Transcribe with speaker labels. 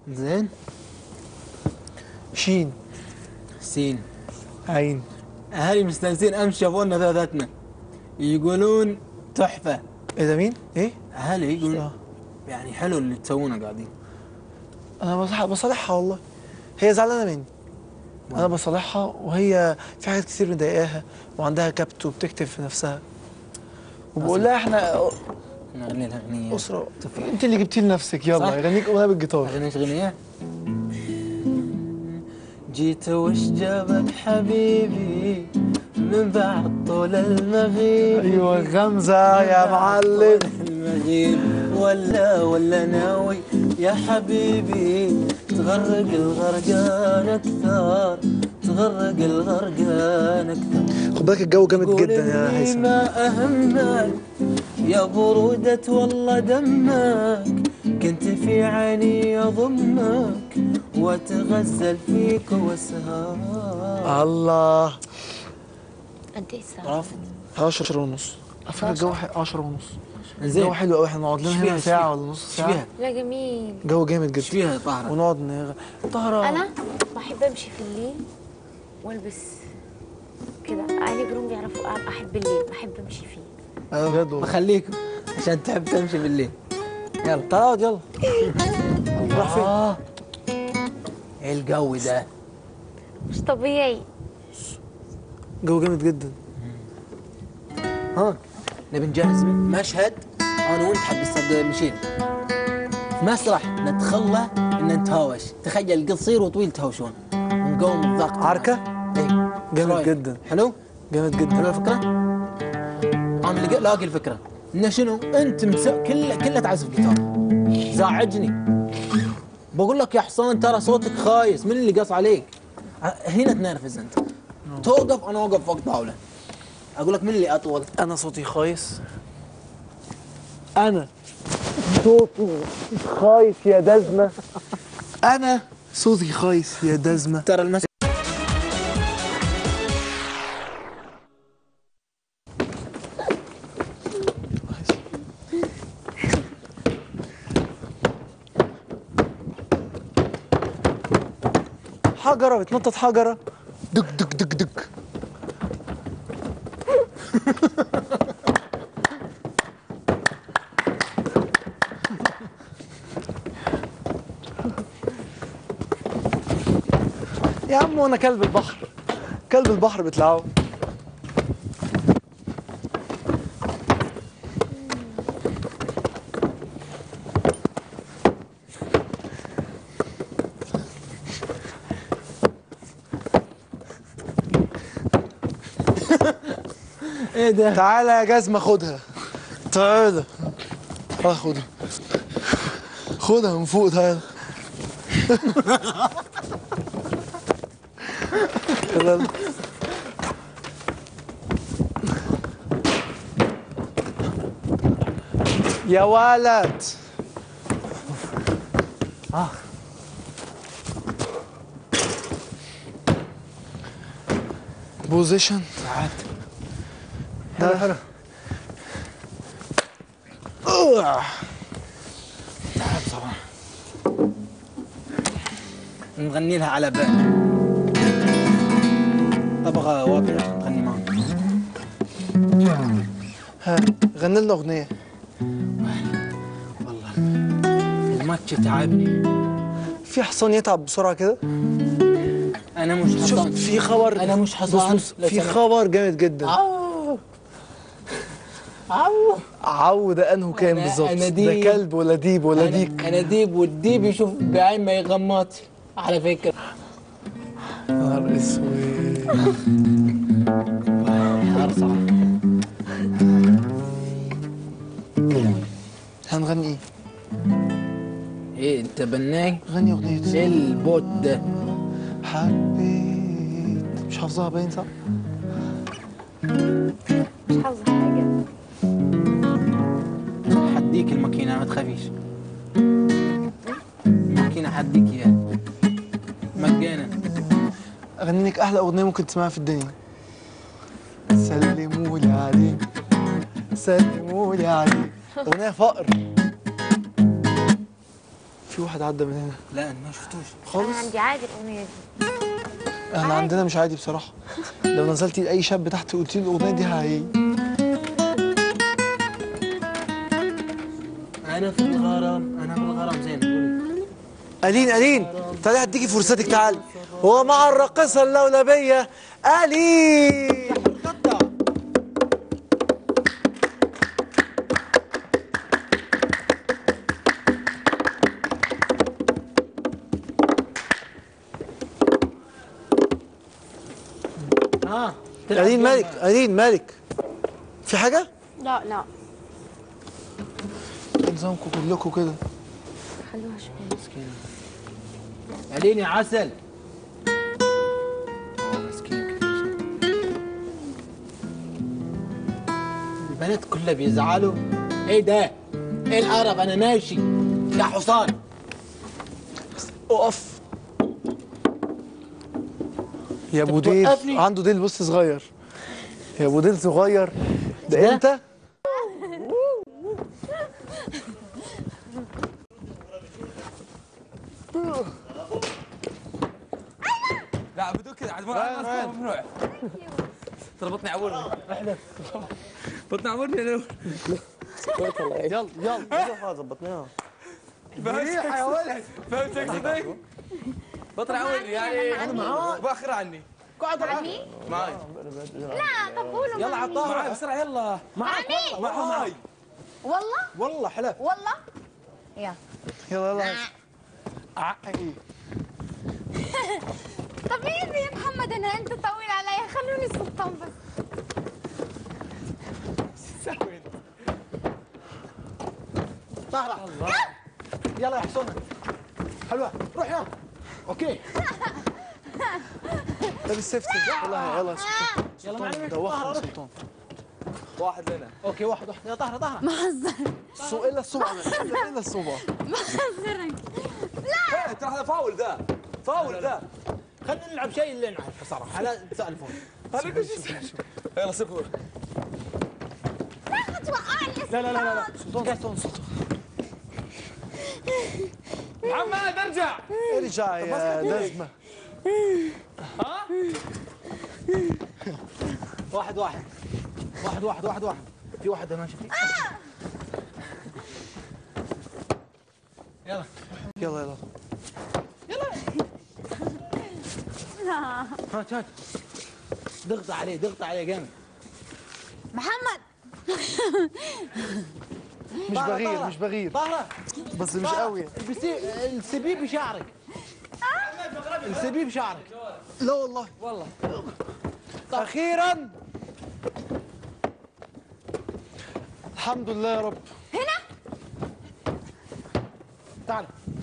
Speaker 1: زين
Speaker 2: شين
Speaker 1: سين
Speaker 2: عين
Speaker 1: اهلي مستانسين امس شافونا ثلاثتنا يقولون تحفه
Speaker 2: ايه ده مين؟ ايه؟
Speaker 1: اهلي يقولون
Speaker 2: آه.
Speaker 1: يعني حلو اللي تسوونه قاعدين
Speaker 2: انا بصح- بصالحها والله هي زعلانه مني انا بصالحها وهي في حاجات كتير مضايقاها وعندها كبت وبتكتب في نفسها وبقول لها احنا
Speaker 1: نغني لها اغنيه
Speaker 2: اسره انت اللي جبتي لنفسك
Speaker 1: صح.
Speaker 2: يلا غنيك اغنيه بالجيتار
Speaker 1: اغني اغنيه جيت وش جابك حبيبي من بعد طول المغيب
Speaker 2: ايوه غمزه يا معلم
Speaker 1: المغيب ولا ولا ناوي يا حبيبي تغرق الغرقان اكثر تغرق الغرقان اكثر
Speaker 2: خد بالك الجو جامد
Speaker 1: قول
Speaker 2: جدا يا
Speaker 1: إني
Speaker 2: هيثم
Speaker 1: ما أهمك يا برودة والله دمك كنت في عيني أضمك وأتغزل فيك وأسهر
Speaker 2: الله
Speaker 3: قد ايه الساعة؟
Speaker 1: عرفت
Speaker 2: 10 ونص على فكره الجو 10 ونص
Speaker 1: زين
Speaker 2: الجو حلو قوي احنا نقعد لنا
Speaker 1: إيش
Speaker 2: هنا
Speaker 1: فيها- إيش
Speaker 2: ساعه
Speaker 1: فيها؟
Speaker 2: ولا نص
Speaker 1: إيش
Speaker 2: ساعه
Speaker 1: فيها؟
Speaker 3: لا جميل
Speaker 2: جو جامد
Speaker 1: ايش
Speaker 2: جدا
Speaker 1: فيها يا طهرة؟
Speaker 2: ونقعد نغ... طهرة
Speaker 3: انا بحب امشي في الليل والبس كده اهلي كلهم بيعرفوا أ- احب الليل بحب امشي فيه
Speaker 2: انا بجد والله
Speaker 1: بخليكم عشان تحب تمشي بالليل يلا
Speaker 2: تعال اقعد يلا راح فين؟
Speaker 1: آه. ايه الجو ده؟
Speaker 3: مش طبيعي
Speaker 2: جو جامد جدا
Speaker 1: ها نبي نجهز مشهد انا وانت حق الصد مشيل في مسرح نتخلى ان نتهاوش تخيل قصير وطويل تهاوشون نقوم الضغط
Speaker 2: عركة؟
Speaker 1: ايه
Speaker 2: جامد
Speaker 1: شرايك؟
Speaker 2: جدا.
Speaker 1: حلو؟
Speaker 2: جامد
Speaker 1: حلو
Speaker 2: جدا
Speaker 1: الفكرة؟ انا لقي- لاقي الفكرة انه شنو؟ انت مسو... كله كله تعزف جيتار زعجني بقول لك يا حصان ترى صوتك خايس من اللي قص عليك؟ ه- هنا تنرفز انت توقف انا اوقف فوق طاوله اقول لك من اللي اطول؟
Speaker 2: انا صوتي خايس انا صوتي خايس يا دزمة انا صوتي خايس يا دزمة
Speaker 1: ترى المشهد
Speaker 2: حجرة بتنطط حجرة دك دك دك دك يا عم وانا كلب البحر كلب البحر بتلعبه
Speaker 1: ايه ده؟
Speaker 2: تعالى يا جزمة خدها تعالى تعالى خدها خدها من فوق تعالى يلا. يا ولد
Speaker 1: آه.
Speaker 2: بوزيشن
Speaker 1: ساعات
Speaker 2: ده حلو
Speaker 1: تعب صراحة نغني لها على بال ابغى واقع نغني معاهم
Speaker 2: ها غني لنا اغنيه
Speaker 1: والله الماتش تعبني
Speaker 2: في حصان يتعب بسرعه كده
Speaker 1: انا مش
Speaker 2: شوف
Speaker 1: حصان
Speaker 2: في خبر
Speaker 1: أنا مش حصان.
Speaker 2: بص بص
Speaker 1: لو
Speaker 2: في
Speaker 1: سمحت.
Speaker 2: خبر جامد جدا
Speaker 1: عو عو
Speaker 2: عو ده انه كام
Speaker 1: أنا-
Speaker 2: بالظبط
Speaker 1: أنا
Speaker 2: ده
Speaker 1: ديب.
Speaker 2: كلب ولا ديب ولا
Speaker 1: أنا,
Speaker 2: ديك
Speaker 1: انا ديب والديب يشوف بعين ما يغمط على فكرة
Speaker 2: نهار اسود
Speaker 1: حار صراحة
Speaker 2: هنغني ايه؟
Speaker 1: ايه انت بناي
Speaker 2: غني اغنيه
Speaker 1: ايه البوت ده
Speaker 2: حبيت مش حافظها باين صح؟
Speaker 3: مش حافظة حاجة
Speaker 1: حديك الماكينة ما تخافيش الماكينة حديك اياها مجانا
Speaker 2: اغني لك احلى اغنيه ممكن تسمعها في الدنيا سلموا لي عليه سلموا لي عليه اغنيه فقر في واحد عدى من هنا
Speaker 1: لا انا ما شفتوش
Speaker 3: انا
Speaker 2: خالص
Speaker 3: عندي عادي الاغنيه دي
Speaker 2: احنا عندنا مش عادي بصراحه لو نزلتي لاي شاب تحت قلتي له الاغنيه دي هي
Speaker 1: انا في الغرام انا في الغرام زين قولي
Speaker 2: ألين ألين تعالي هديكي فرصتك تعالي ومع الراقصة اللولبية ألين
Speaker 1: الخطه ها تلعب
Speaker 2: ألين
Speaker 1: جنب-
Speaker 2: مالك ألين مالك في حاجة؟
Speaker 3: لا لا
Speaker 2: نظامكم كلكم كده
Speaker 3: خلوها شويه
Speaker 1: مسكينة ألين يا عسل أوه، مسكين كثير. البنات كلها بيزعلوا ايه ده؟ ايه القرف انا ماشي يا حصان
Speaker 2: اقف يا ابو
Speaker 1: أنت
Speaker 2: ديل
Speaker 1: بتوقفني؟
Speaker 2: عنده ديل بص صغير يا ابو ديل صغير ده
Speaker 1: ده؟
Speaker 2: انت
Speaker 4: لا بدون كذا عاد ممنوع ممنوع ترى بطني عورني بطني عورني انا
Speaker 2: يلا يلا ظبطناها
Speaker 4: ريحه يا ولد فهمت قصدي؟ بطني عورني يعني انا معاك باخر عني
Speaker 1: قعد
Speaker 3: عني؟
Speaker 4: معاي
Speaker 3: لا طب قولوا
Speaker 1: يلا
Speaker 3: مع مين؟
Speaker 1: عطاها
Speaker 4: معاي بسرعه يلا
Speaker 1: معاك والله
Speaker 4: معاي
Speaker 3: والله
Speaker 1: والله حلف
Speaker 3: والله يا
Speaker 2: يلا يلا عقي
Speaker 3: طبيعي يا محمد انا انت طويل عليا خلوني السلطان بس
Speaker 1: طهرة يلا يا حصون حلوة روح يلا اوكي
Speaker 2: لابس سيفتي يلا يلا
Speaker 1: يلا معلمك
Speaker 2: دوخنا
Speaker 1: طهرة روح
Speaker 2: سلطان
Speaker 4: واحد لنا
Speaker 1: اوكي واحد واحد يا طهرة طهرة
Speaker 2: سو الا الصبع الا الصبع
Speaker 4: إيه، ترى هذا فاول ذا فاول ذا
Speaker 1: خلينا نلعب شيء اللي نعرفه صراحة لا تسألفون
Speaker 4: هذا كل شيء يلا صفر
Speaker 1: لا لا لا لا
Speaker 2: سلطان سلطان سلطان
Speaker 4: محمد ارجع
Speaker 2: ارجع يا دزمه
Speaker 1: واحد واحد واحد واحد واحد واحد في واحد ماشي فيه يلا
Speaker 2: يلا يلا
Speaker 1: هات هات ضغط عليه ضغط عليه جامد
Speaker 3: محمد
Speaker 2: مش
Speaker 1: طهرة،
Speaker 2: بغير
Speaker 1: طهرة.
Speaker 2: مش بغير
Speaker 1: طهرة
Speaker 2: بس مش
Speaker 1: طهرة.
Speaker 2: قوي
Speaker 1: البسي- السبيب بشعرك السبيب بشعرك
Speaker 2: لا والله
Speaker 1: والله
Speaker 2: اخيرا الحمد لله يا رب
Speaker 1: تعال